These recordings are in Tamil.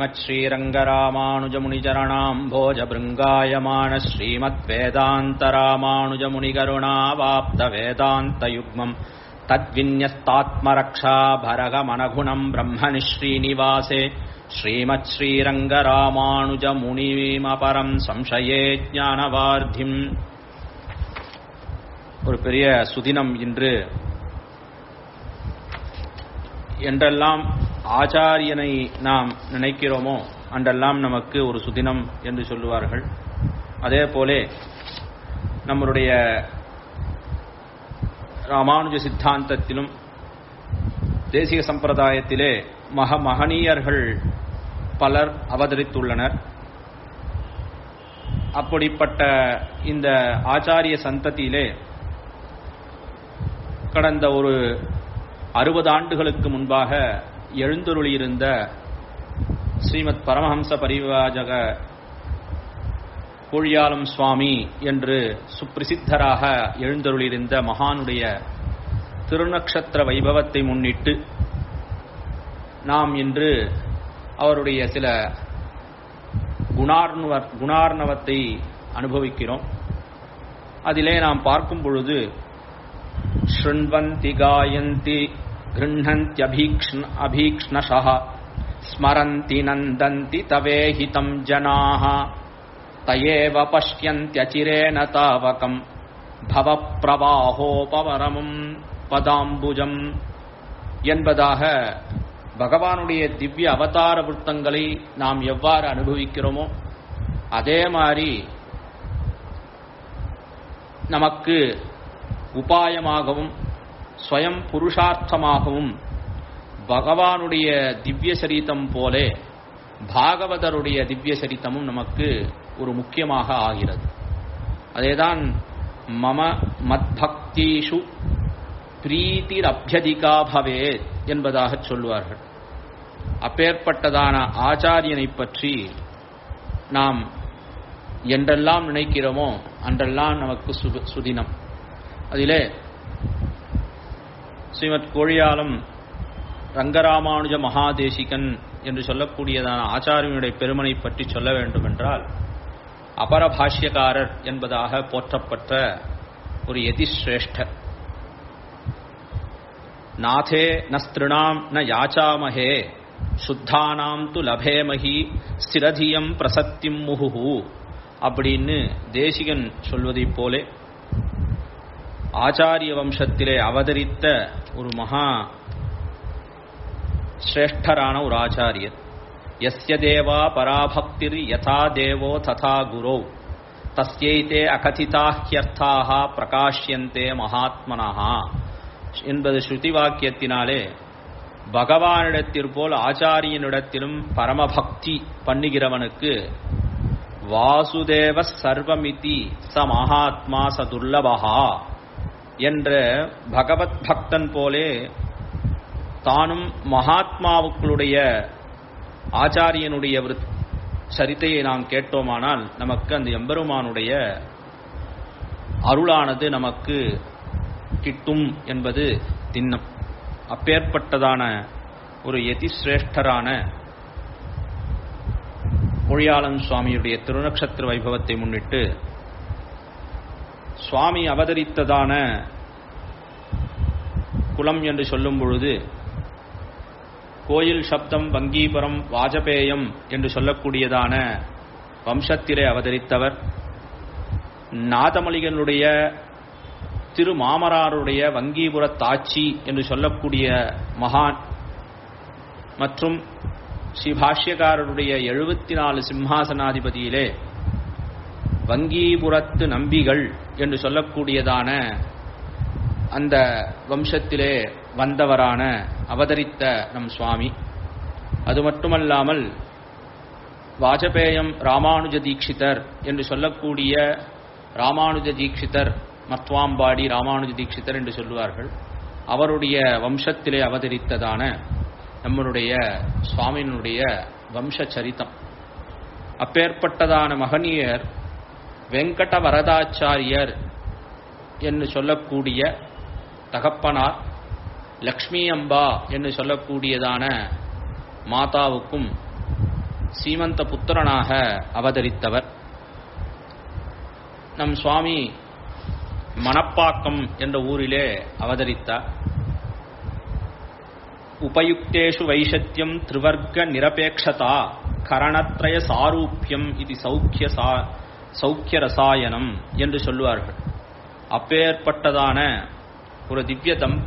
श्रीमच्छ्रीरङ्गरामानुजमुनिचरणाम्भोजभृङ्गायमान श्रीमद्वेदान्तरामानुजमुनिकरुणावाप्तवेदान्तयुग्मम् तद्विन्यस्तात्मरक्षा भरगमनघुणम् ब्रह्मनिश्रीनिवासे श्रीमच्छ्रीरङ्गरामानुजमुनिमपरम् संशये ज्ञानवार्धिम् ஒரு பெரிய சுதினம் இன்று என்றெல்லாம் ஆச்சாரியனை நாம் நினைக்கிறோமோ அன்றெல்லாம் நமக்கு ஒரு சுதினம் என்று சொல்லுவார்கள் அதே போலே நம்முடைய ராமானுஜ சித்தாந்தத்திலும் தேசிய சம்பிரதாயத்திலே மக மகனீயர்கள் பலர் அவதரித்துள்ளனர் அப்படிப்பட்ட இந்த ஆச்சாரிய சந்ததியிலே கடந்த ஒரு அறுபது ஆண்டுகளுக்கு முன்பாக எழுந்தருளியிருந்த ஸ்ரீமத் பரமஹம்ச பரிவாஜக கோழியாலம் சுவாமி என்று சுப்பிரசித்தராக எழுந்தருளியிருந்த மகானுடைய திருநக்ஷத்திர வைபவத்தை முன்னிட்டு நாம் இன்று அவருடைய சில குணார்ணவ குணார்ணவத்தை அனுபவிக்கிறோம் அதிலே நாம் பார்க்கும் பொழுது शृण्वन्ति गायन्ति गृह्णन्त्यभीक्ष्ण अभीक्ष्णशः स्मरन्ति नन्दन्ति तवेहितं जनाः तयेव पश्यन्त्यचिरेण तावकम् भवप्रवाहोपवरमम् பதாம்புஜம் என்பதாக பகவானுடைய திவ்ய அவதார விருத்தங்களை நாம் எவ்வாறு அனுபவிக்கிறோமோ அதே மாதிரி நமக்கு உபாயமாகவும் ஸ்வயம் புருஷார்த்தமாகவும் பகவானுடைய திவ்ய சரித்தம் போலே பாகவதருடைய திவ்ய சரித்தமும் நமக்கு ஒரு முக்கியமாக ஆகிறது அதேதான் மம மத்பக்தீஷு பிரீத்திர் அபியதிகா பவே என்பதாக சொல்வார்கள் அப்பேற்பட்டதான ஆச்சாரியனை பற்றி நாம் என்றெல்லாம் நினைக்கிறோமோ அன்றெல்லாம் நமக்கு சுதினம் அதிலே ஸ்ரீமத் கோழியாலம் ரங்கராமானுஜ மகாதேசிகன் என்று சொல்லக்கூடியதான ஆச்சாரியனுடைய பெருமனை பற்றி சொல்ல வேண்டும் என்றால் அபரபாஷ்யக்காரர் என்பதாக போற்றப்பட்ட ஒரு யதிஸ்ரேஷ்டர் நாதே நஸ்திருணாம் ந யாச்சாமஹே சுத்தானாம் து லபேமஹி ஸ்திரதியம் பிரசத்திம் முகுஹு அப்படின்னு தேசிகன் சொல்வதைப் போலே ஆச்சாரிய வம்சத்திலே அவதரித்த ஒரு மகா சிரேஷ்டரான ஒரு ஆச்சாரியர் எஸ்ய தேவா பராபக்திர் யதா தேவோ ததா குரோ தஸ்யைத்தே அகதிதாஹ்யர்த்தாக பிரகாஷ்யந்தே மகாத்மனஹா என்பது ஸ்ருதி வாக்கியத்தினாலே பகவானிடத்திற்போல் ஆச்சாரியனிடத்திலும் பரமபக்தி பண்ணுகிறவனுக்கு வாசுதேவ சர்வமிதி ச மகாத்மா ச துர்லபகா என்ற பகவத் பக்தன் போலே தானும் மகாத்மாவுக்களுடைய ஆச்சாரியனுடைய சரித்தையை நாம் கேட்டோமானால் நமக்கு அந்த எம்பெருமானுடைய அருளானது நமக்கு கிட்டும் என்பது திண்ணம் அப்பேற்பட்டதான ஒரு யதிசிரேஷ்டரான மொழியாளன் சுவாமியுடைய திருநக்ஷத்திர வைபவத்தை முன்னிட்டு சுவாமி அவதரித்ததான குலம் என்று சொல்லும் பொழுது கோயில் சப்தம் வங்கீபுரம் வாஜபேயம் என்று சொல்லக்கூடியதான வம்சத்திலே அவதரித்தவர் நாதமளிகனுடைய திரு மாமராருடைய வங்கீபுர தாட்சி என்று சொல்லக்கூடிய மகான் மற்றும் ஸ்ரீ பாஷ்யக்காரருடைய எழுபத்தி நாலு சிம்ஹாசனாதிபதியிலே வங்கீபுரத்து நம்பிகள் என்று சொல்லக்கூடியதான அந்த வம்சத்திலே வந்தவரான அவதரித்த நம் சுவாமி அது மட்டுமல்லாமல் வாஜபேயம் ராமானுஜ தீட்சிதர் என்று சொல்லக்கூடிய ராமானுஜ தீட்சிதர் மத்வாம்பாடி ராமானுஜ தீட்சிதர் என்று சொல்லுவார்கள் அவருடைய வம்சத்திலே அவதரித்ததான நம்மளுடைய சுவாமியினுடைய வம்ச சரித்தம் அப்பேற்பட்டதான மகனியர் வெங்கட வரதாச்சாரியர் என்று சொல்லக்கூடிய தகப்பனார் லக்ஷ்மி அம்பா என்று சொல்லக்கூடியதான மாதாவுக்கும் சீமந்த புத்திரனாக அவதரித்தவர் நம் சுவாமி மணப்பாக்கம் என்ற ஊரிலே அவதரித்தார் உபயுக்தேஷு வைஷத்தியம் திரிவர்க்க நிரபேட்சதா கரணத்ரய சாரூபியம் இது சௌக்கிய சா சௌக்கிய ரசாயனம் என்று சொல்லுவார்கள் அப்பேற்பட்டதான ஒரு திவ்ய தம்ப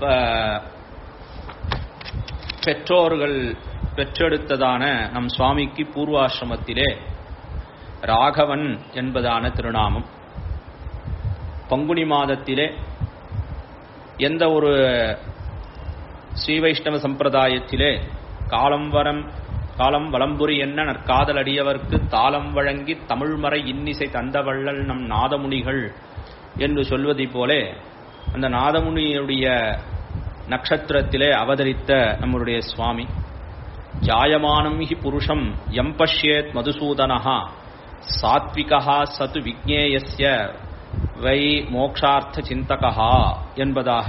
பெற்றோர்கள் பெற்றெடுத்ததான நம் சுவாமிக்கு பூர்வாசிரமத்திலே ராகவன் என்பதான திருநாமம் பங்குனி மாதத்திலே எந்த ஒரு ஸ்ரீ வைஷ்ணவ சம்பிரதாயத்திலே காலம் வரம் காலம் வலம்புரி என்ன நற்காதல் அடியவர்க்கு தாளம் வழங்கி தமிழ்மறை இன்னிசை தந்தவள்ளல் நம் நாதமுனிகள் என்று சொல்வதைப் போலே அந்த நாதமுனியுடைய நட்சத்திரத்திலே அவதரித்த நம்முடைய சுவாமி ஜாயமானம் ஹி புருஷம் எம் பஷ்யேத் மதுசூதனஹா சாத்விகா சத்து விக்னேயஸ்ய வை மோக்ஷார்த்த சிந்தகா என்பதாக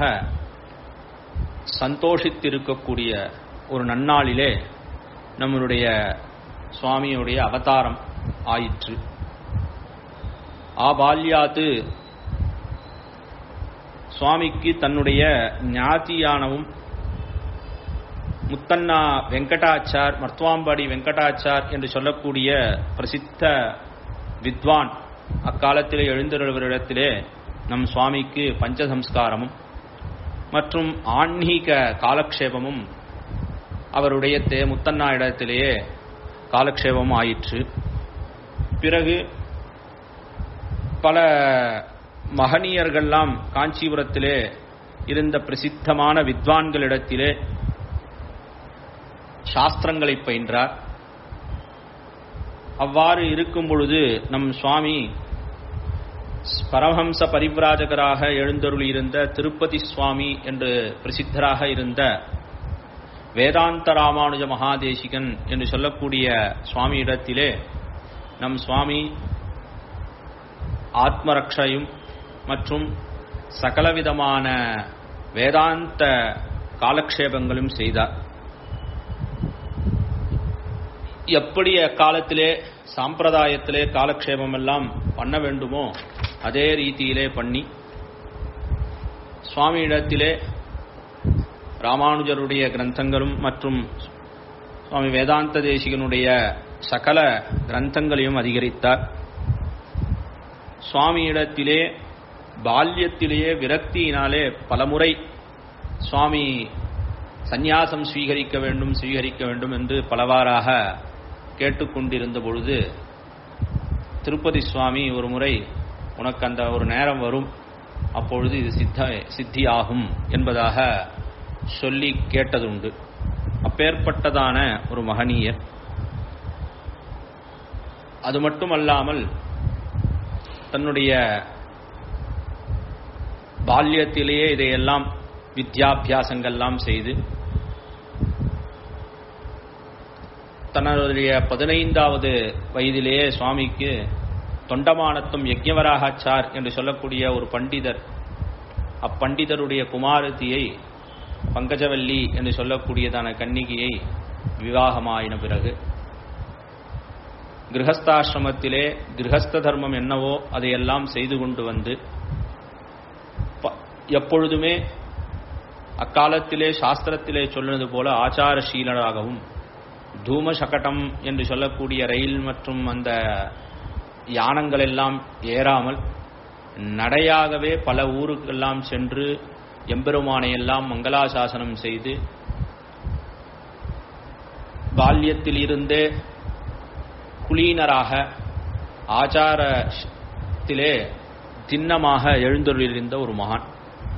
சந்தோஷித்திருக்கக்கூடிய ஒரு நன்னாளிலே நம்மளுடைய சுவாமியுடைய அவதாரம் ஆயிற்று ஆபால்யாத்து சுவாமிக்கு தன்னுடைய ஞாதியானவும் முத்தண்ணா வெங்கடாச்சார் மர்த்வாம்பாடி வெங்கடாச்சார் என்று சொல்லக்கூடிய பிரசித்த வித்வான் அக்காலத்திலே எழுந்திருவரிடத்திலே நம் சுவாமிக்கு பஞ்சசம்ஸ்காரமும் மற்றும் ஆன்மீக காலக்ஷேபமும் அவருடைய தே முத்தண்ணா இடத்திலேயே காலக்ஷேபம் ஆயிற்று பிறகு பல மகனியர்கள்லாம் காஞ்சிபுரத்திலே இருந்த பிரசித்தமான வித்வான்களிடத்திலே சாஸ்திரங்களை பயின்றார் அவ்வாறு இருக்கும் பொழுது நம் சுவாமி பரமஹம்ச பரிவிராஜகராக எழுந்தருளி இருந்த திருப்பதி சுவாமி என்று பிரசித்தராக இருந்த வேதாந்த ராமானுஜ மகாதேசிகன் என்று சொல்லக்கூடிய சுவாமியிடத்திலே நம் சுவாமி ஆத்மரக்ஷையும் மற்றும் சகலவிதமான வேதாந்த காலக்ஷேபங்களும் செய்தார் எப்படி அக்காலத்திலே சாம்பிரதாயத்திலே காலக்ஷேபம் எல்லாம் பண்ண வேண்டுமோ அதே ரீதியிலே பண்ணி சுவாமியிடத்திலே ராமானுஜருடைய கிரந்தங்களும் மற்றும் சுவாமி வேதாந்த தேசிகனுடைய சகல கிரந்தங்களையும் அதிகரித்தார் சுவாமியிடத்திலே பால்யத்திலேயே விரக்தியினாலே பலமுறை சுவாமி சந்நியாசம் ஸ்வீகரிக்க வேண்டும் ஸ்வீகரிக்க வேண்டும் என்று பலவாறாக கேட்டுக்கொண்டிருந்த பொழுது திருப்பதி சுவாமி ஒரு முறை உனக்கு அந்த ஒரு நேரம் வரும் அப்பொழுது இது சித்த சித்தியாகும் என்பதாக சொல்லி கேட்டதுண்டு அப்பேற்பட்டதான ஒரு மகனீயர் அது மட்டுமல்லாமல் தன்னுடைய பால்யத்திலேயே இதையெல்லாம் வித்யாபியாசங்கள்லாம் செய்து தன்னுடைய பதினைந்தாவது வயதிலேயே சுவாமிக்கு தொண்டமானத்தும் யஜ்யவராகாச்சார் என்று சொல்லக்கூடிய ஒரு பண்டிதர் அப்பண்டிதருடைய குமாரதியை பங்கஜவல்லி என்று சொல்லக்கூடியதான கன்னிகையை விவாகமாயின பிறகு கிரகஸ்தாசிரமத்திலே கிரகஸ்த தர்மம் என்னவோ அதையெல்லாம் செய்து கொண்டு வந்து எப்பொழுதுமே அக்காலத்திலே சாஸ்திரத்திலே சொல்லுவது போல ஆச்சாரசீலராகவும் தூம சகடம் என்று சொல்லக்கூடிய ரயில் மற்றும் அந்த யானங்கள் எல்லாம் ஏறாமல் நடையாகவே பல ஊருக்கெல்லாம் சென்று எம்பெருமானை எல்லாம் மங்களாசாசனம் செய்து பால்யத்தில் இருந்தே குலீனராக ஆச்சாரத்திலே திண்ணமாக எழுந்தொழிலிருந்த ஒரு மகான்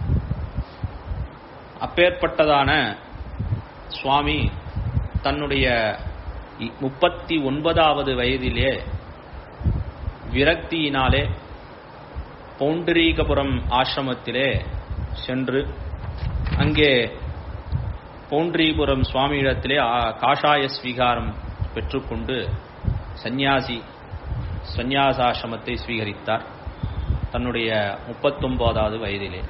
அப்பேற்பட்டதான சுவாமி தன்னுடைய முப்பத்தி ஒன்பதாவது வயதிலே விரக்தியினாலே பௌண்டரீகபுரம் ஆசிரமத்திலே சென்று அங்கே பௌண்டரீபுரம் சுவாமியிடத்திலே காஷாய ஸ்வீகாரம் பெற்றுக்கொண்டு சந்நியாசி சந்நியாசாசிரமத்தை ஸ்வீகரித்தார் தன்னுடைய முப்பத்தொன்பதாவது வயதிலே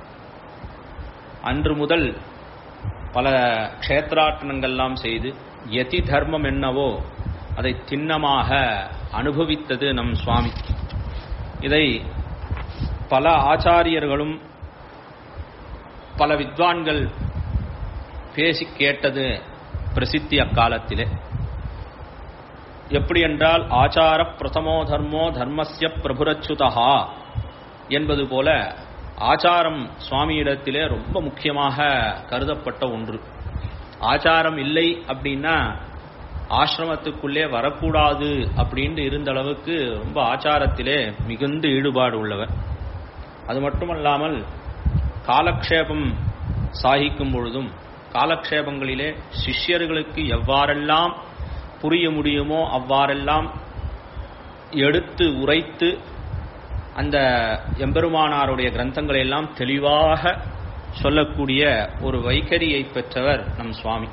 அன்று முதல் பல க்ஷேத்ராட்டனங்கள்லாம் செய்து யதி தர்மம் என்னவோ அதை திண்ணமாக அனுபவித்தது நம் சுவாமி இதை பல ஆச்சாரியர்களும் பல வித்வான்கள் பேசி கேட்டது பிரசித்தி அக்காலத்திலே எப்படி என்றால் ஆச்சார பிரதமோ தர்மோ தர்மஸ்ய பிரபுரச்சுதா என்பது போல ஆச்சாரம் சுவாமியிடத்திலே ரொம்ப முக்கியமாக கருதப்பட்ட ஒன்று ஆச்சாரம் இல்லை அப்படின்னா ஆசிரமத்துக்குள்ளே வரக்கூடாது அப்படின்ட்டு இருந்த அளவுக்கு ரொம்ப ஆச்சாரத்திலே மிகுந்த ஈடுபாடு உள்ளவர் அது மட்டுமல்லாமல் காலக்ஷேபம் சாகிக்கும் பொழுதும் காலக்ஷேபங்களிலே சிஷ்யர்களுக்கு எவ்வாறெல்லாம் புரிய முடியுமோ அவ்வாறெல்லாம் எடுத்து உரைத்து அந்த எம்பெருமானாருடைய கிரந்தங்களை எல்லாம் தெளிவாக சொல்லக்கூடிய ஒரு வைகரியை பெற்றவர் நம் சுவாமி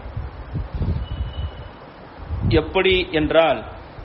எப்படி என்றால்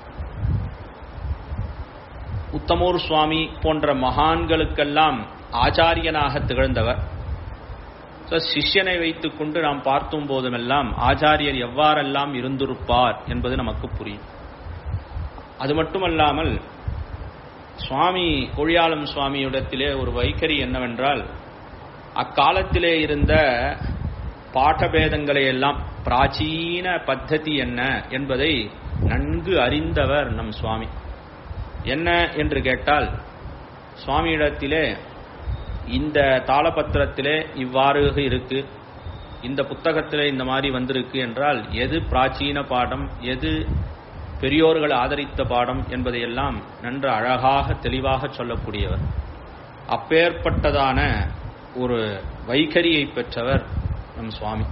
உத்தமூர் சுவாமி போன்ற மகான்களுக்கெல்லாம் ஆச்சாரியனாக திகழ்ந்தவர் சிஷ்யனை வைத்துக் கொண்டு நாம் பார்த்தும் போதுமெல்லாம் ஆச்சாரியர் எவ்வாறெல்லாம் இருந்திருப்பார் என்பது நமக்கு புரியும் அது மட்டுமல்லாமல் சுவாமி கொழியாளம் சுவாமியிடத்திலே ஒரு வைகரி என்னவென்றால் அக்காலத்திலே இருந்த பாட்டபேதங்களை எல்லாம் பிராச்சீன பத்ததி என்ன என்பதை நன்கு அறிந்தவர் நம் சுவாமி என்ன என்று கேட்டால் சுவாமியிடத்திலே இந்த தாளபத்திரத்திலே இவ்வாறு இருக்கு இந்த புத்தகத்திலே இந்த மாதிரி வந்திருக்கு என்றால் எது பிராச்சீன பாடம் எது பெரியோர்கள் ஆதரித்த பாடம் என்பதையெல்லாம் நன்று அழகாக தெளிவாக சொல்லக்கூடியவர் அப்பேற்பட்டதான ஒரு வைகரியை பெற்றவர் நம் சுவாமி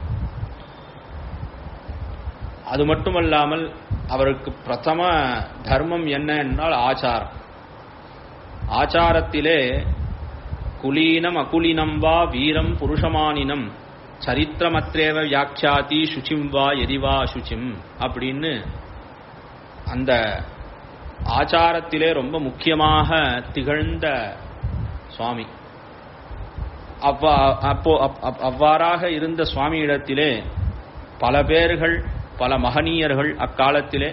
அது மட்டுமல்லாமல் அவருக்கு பிரதம தர்மம் என்ன என்றால் ஆச்சாரம் ஆச்சாரத்திலே குலீனம் அகுலினம் வா வீரம் புருஷமானினம் சரித்திரமத்ரேவ வியாக்கியாதி சுச்சிம் வா எரிவா அசுச்சிம் அப்படின்னு அந்த ஆச்சாரத்திலே ரொம்ப முக்கியமாக திகழ்ந்த சுவாமி அவ்வா அப்போ அவ்வாறாக இருந்த சுவாமியிடத்திலே பல பேர்கள் பல மகனீயர்கள் அக்காலத்திலே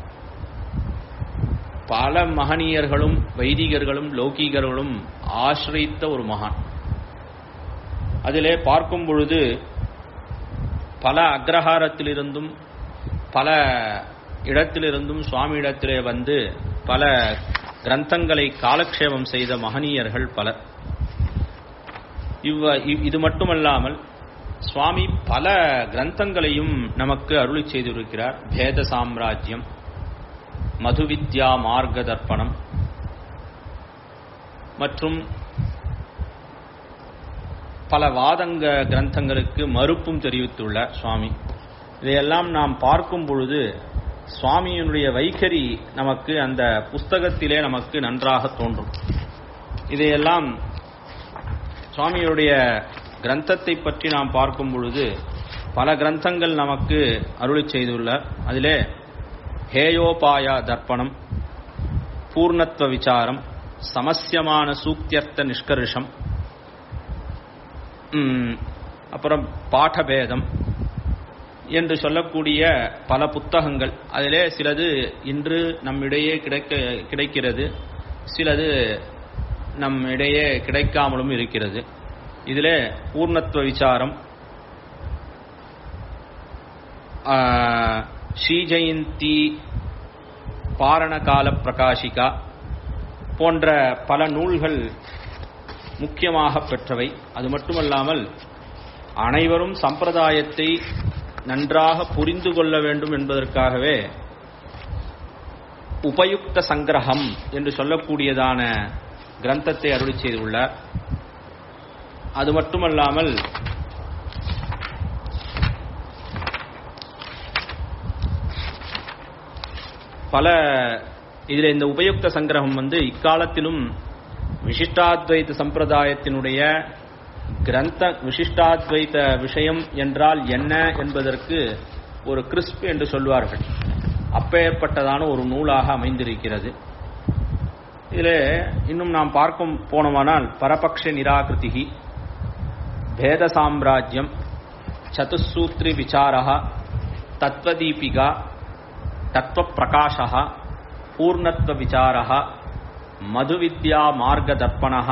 பல மகனீயர்களும் வைதிகர்களும் லௌகீகர்களும் ஆசிரித்த ஒரு மகான் அதிலே பார்க்கும் பொழுது பல அக்ரஹாரத்திலிருந்தும் பல இடத்திலிருந்தும் சுவாமி இடத்திலே வந்து பல கிரந்தங்களை காலக்ஷேபம் செய்த மகனீயர்கள் பலர் இவ்வ இது மட்டுமல்லாமல் சுவாமி பல கிரந்தங்களையும் நமக்கு அருளி செய்திருக்கிறார் பேத சாம்ராஜ்யம் மதுவித்யா மார்க்க தர்ப்பணம் மற்றும் பல வாதங்க கிரந்தங்களுக்கு மறுப்பும் தெரிவித்துள்ளார் சுவாமி இதையெல்லாம் நாம் பார்க்கும் பொழுது சுவாமியினுடைய வைகரி நமக்கு அந்த புஸ்தகத்திலே நமக்கு நன்றாக தோன்றும் இதையெல்லாம் சுவாமியுடைய கிரந்தத்தை பற்றி நாம் பார்க்கும் பொழுது பல கிரந்தங்கள் நமக்கு அருளி செய்துள்ளார் அதிலே ஹேயோபாய தர்ப்பணம் பூர்ணத்துவ விசாரம் சமஸ்யமான சூக்தியர்த்த நிஷ்கர்ஷம் அப்புறம் பாடபேதம் என்று சொல்லக்கூடிய பல புத்தகங்கள் அதிலே சிலது இன்று நம்மிடையே கிடைக்க கிடைக்கிறது சிலது நம் இடையே கிடைக்காமலும் இருக்கிறது இதிலே பூர்ணத்துவ விசாரம் ஸ்ரீஜெயந்தி பாரணகால பிரகாஷிகா போன்ற பல நூல்கள் முக்கியமாக பெற்றவை அது மட்டுமல்லாமல் அனைவரும் சம்பிரதாயத்தை நன்றாக புரிந்து கொள்ள வேண்டும் என்பதற்காகவே உபயுக்த சங்கிரகம் என்று சொல்லக்கூடியதான கிரந்தத்தை அருளி செய்துள்ளார் அது மட்டுமல்லாமல் பல இதில் இந்த உபயுக்த சங்கிரகம் வந்து இக்காலத்திலும் விசிஷ்டாத்வைத சம்பிரதாயத்தினுடைய கிரந்த விசிஷ்டாத்வைத விஷயம் என்றால் என்ன என்பதற்கு ஒரு கிறிஸ்ப் என்று சொல்வார்கள் அப்பேற்பட்டதான ஒரு நூலாக அமைந்திருக்கிறது இதில் இன்னும் நாம் பார்க்கும் போனோமானால் பரபக்ஷ நிராகிருதி பேத சாம்ராஜ்யம் சதுசூத்ரி விசாரா தத்வதீபிகா तत्त्वप्रकाशः पूर्णत्वविचारः मधुविद्यामार्गदर्पणः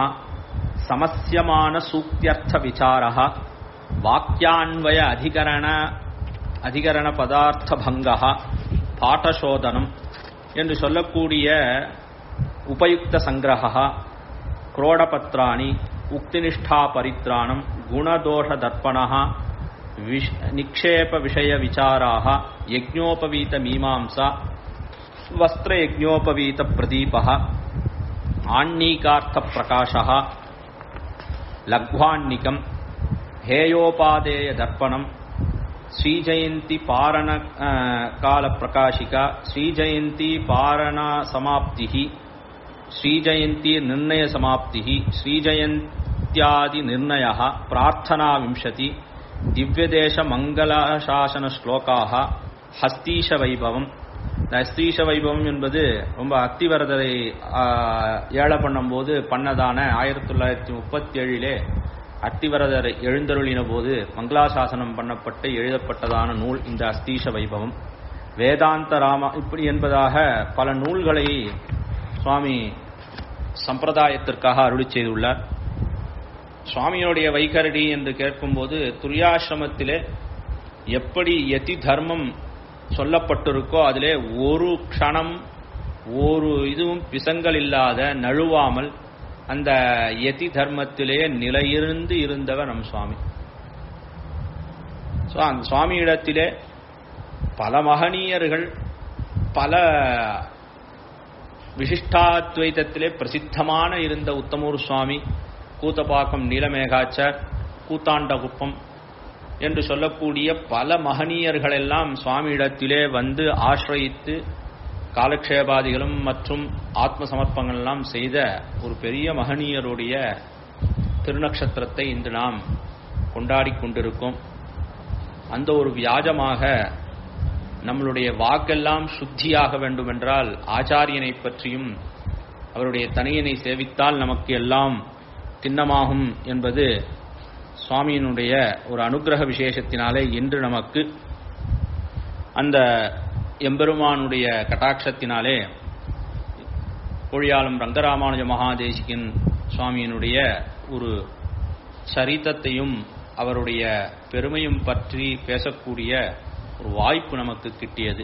समस्यमानसूक्त्यर्थविचारः वाक्यान्वय अधिकरण அதிகரணபதார்த்தபங்கः பாட்டசோதனம் என்று சொல்லக்கூடிய உபயுக்த சங்கிரகா क्रोडपत्राणि उक्तिनिष्ठा परित्राणम् गुणदोषदर्पणः विश निक्षेपविषयविचाराः यज्ञोपवीतमीमांसा वस्त्रयज्ञोपवीतप्रदीपः आण्णीकार्थप्रकाशः लघ्वान्निकम् हेयोपादेयदर्पणम् श्रीजयन्ती पारण कालप्रकाशिका श्रीजयन्ती पारणसमाप्तिः श्रीजयन्ती निर्णयसमाप्तिः श्रीजयन्त्यादिनिर्णयः प्रार्थनाविंशति திவ்யதேசமங்கலசாசனஸ்லோகாக ஹஸ்தீஷ வைபவம் இந்த ஹஸ்தீஷ வைபவம் என்பது ரொம்ப அத்திவரதரை ஏழை பண்ணும்போது பண்ணதான ஆயிரத்தி தொள்ளாயிரத்தி முப்பத்தி ஏழிலே அத்திவரதர் எழுந்தருளின போது மங்களாசாசனம் பண்ணப்பட்டு எழுதப்பட்டதான நூல் இந்த அஸ்தீஷ வைபவம் வேதாந்த ராமா இப்படி என்பதாக பல நூல்களை சுவாமி சம்பிரதாயத்திற்காக அருளி செய்துள்ளார் சுவாமியினுடைய வைகரடி என்று கேட்கும்போது துரியாசிரமத்திலே எப்படி யதி தர்மம் சொல்லப்பட்டிருக்கோ அதிலே ஒரு க்ஷணம் ஒரு இதுவும் பிசங்கள் இல்லாத நழுவாமல் அந்த யதி தர்மத்திலே நிலையிருந்து இருந்தவர் நம் சுவாமி ஸோ அந்த சுவாமியிடத்திலே பல மகனீயர்கள் பல விசிஷ்டாத்வைதத்திலே பிரசித்தமான இருந்த உத்தமூர் சுவாமி கூத்தப்பாக்கம் நீலமேகாச்சர் கூத்தாண்டகுப்பம் என்று சொல்லக்கூடிய பல மகனீயர்கள் எல்லாம் சுவாமியிடத்திலே வந்து ஆசிரயித்து காலக்ஷேபாதிகளும் மற்றும் ஆத்ம சமர்ப்பங்கள் எல்லாம் செய்த ஒரு பெரிய மகனீயருடைய திருநக்ஷத்திரத்தை இன்று நாம் கொண்டாடி கொண்டிருக்கோம் அந்த ஒரு வியாஜமாக நம்மளுடைய வாக்கெல்லாம் சுத்தியாக வேண்டுமென்றால் ஆச்சாரியனை பற்றியும் அவருடைய தனியனை சேவித்தால் நமக்கு எல்லாம் திண்ணமாகும் என்பது சுவாமியினுடைய ஒரு அனுகிரக விசேஷத்தினாலே இன்று நமக்கு அந்த எம்பெருமானுடைய கட்டாட்சத்தினாலே பொழியாளம் ரங்கராமானுஜ மகாதேசிகன் சுவாமியினுடைய ஒரு சரித்தத்தையும் அவருடைய பெருமையும் பற்றி பேசக்கூடிய ஒரு வாய்ப்பு நமக்கு கிட்டியது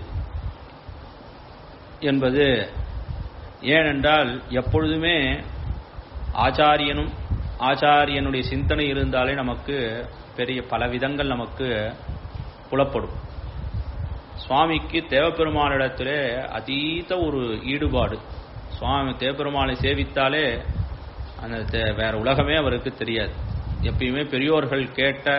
என்பது ஏனென்றால் எப்பொழுதுமே ஆச்சாரியனும் ஆச்சாரியனுடைய சிந்தனை இருந்தாலே நமக்கு பெரிய பல விதங்கள் நமக்கு புலப்படும் சுவாமிக்கு தேவப்பெருமானிடத்திலே அதீத ஒரு ஈடுபாடு சுவாமி தேவப்பெருமானை சேவித்தாலே அந்த வேற உலகமே அவருக்கு தெரியாது எப்பயுமே பெரியோர்கள் கேட்ட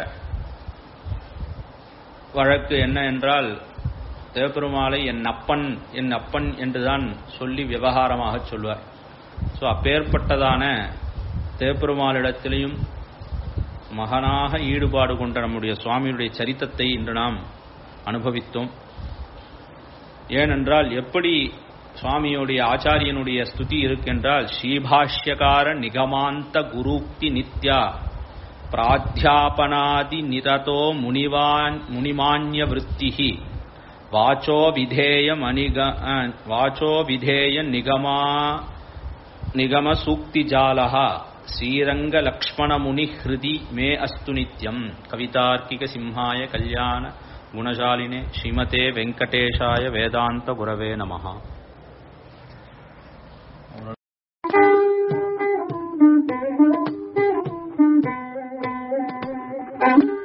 வழக்கு என்ன என்றால் தேவப்பெருமாளை என் அப்பன் என் அப்பன் என்றுதான் சொல்லி விவகாரமாக சொல்வார் ஸோ அப்பேற்பட்டதான தேவப்பெருமாளிடத்திலையும் மகனாக ஈடுபாடு கொண்ட நம்முடைய சுவாமியுடைய சரித்தத்தை இன்று நாம் அனுபவித்தோம் ஏனென்றால் எப்படி சுவாமியுடைய ஆச்சாரியனுடைய ஸ்துதி இருக்கின்றால் ஸ்ரீபாஷ்யகார நிகமாந்த குருக்தி நித்யா பிராத்தியாபனாதி நிரதோ முனிவான் முனிமான்ய விற்த்திஹி வாச்சோ விதேயம் அனிக வாச்சோ விதேய நிகமா நிகம சூக்தி ஜாலஹா ஸ்ரீரங்க லக்ஷ்மண முனி ஹிருதி மே அஸ்து நித்யம் கவிதார்க்கிக சிம்ஹாய கல்யாண குணசாலினே ஸ்ரீமதே வெங்கடேஷாய வேதாந்த குரவே நமஹா Thank you.